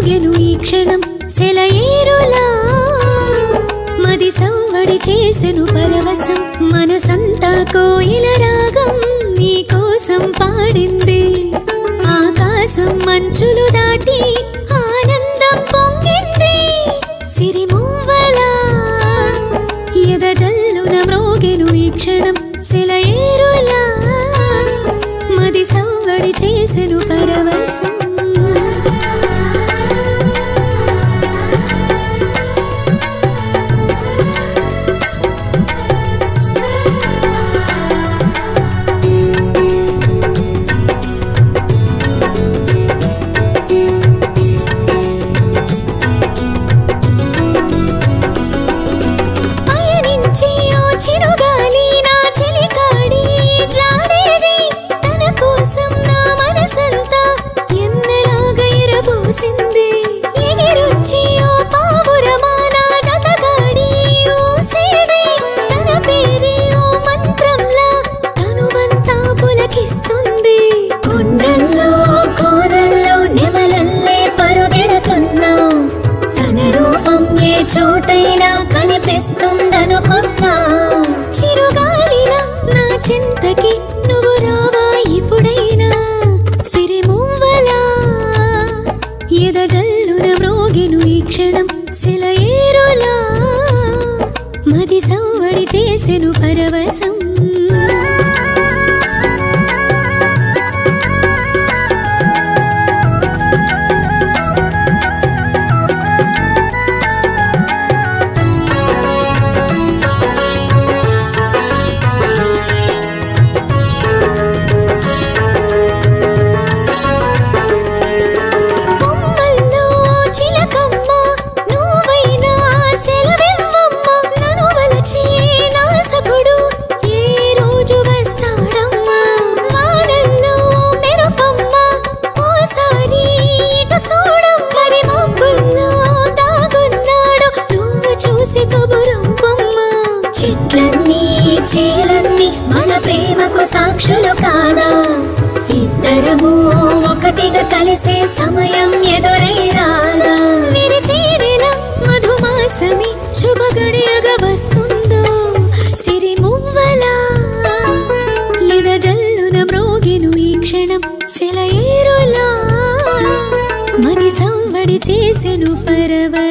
మ్రోగెను ఈ క్షణం సెలయేరులా మది సవ్వడి చేసెను పరవశం మనసంతా కోయిల రాగం నీ కోసం పాడింది ఆకాశం మంచులు దాటి ఆనందం పొంగింది సిరిమువ్వలా ఎదజల్లున మ్రోగెను ఈ క్షణం సెలయేరులా మది సవ్వడి చేసెను పరవశం పయనించి ఓ చిరుగాలి నా చెలికాడి జాడేది తన కోసం నా మనసంతా ఎన్నెలాగా ఎరబోసింది ఎగిరొచ్చి ఓ పావురమా నా జతగాడి ఊసేది తన పేరే ఓ మంత్రంలా తనువంతా పులకిస్తుంది కొండల్లో కోనల్లో నెమలల్లే పరుగెడుతున్నా తన రూపం ఏ చోటైనా కనిపిస్తుందనుకున్నా చిరుగాలిలా నా చింతకి నువ్వు రావా ఇప్పుడైనా సిరిమువ్వలా ఎదజల్లున మ్రోగెను ఈ క్షణం సెలయేరులా మది సవ్వడి చేసెను పరవశం కొమ్మల్లో చిలకమ్మ నువ్వైనా సెలవివ్వమ్మ నన్ను వలచి నా సకుడు ఏ రోజు వస్తాడమ్మా వానల్లో మెరుపమ్మ ఓసారి ఇటు చూడం మరి మబ్బుల్లో దాగున్నాడు నువ్వు చూసి కబురంపమ్మ చెట్లన్నీ చేలన్నీ మన ప్రేమకు సాక్షులు కాదా ఇద్దరము ఒకటిగా కలిసే సమయం ఎదురై రాదా మీరు తీరెలా మధుమాసమి శుభ గడియగా వస్తుందో సిరి మువ్వలా ఇద జల్లున మ్రోగిను ఈ క్షణం సెలయేరులా మది సంవడి చేసెను పరవ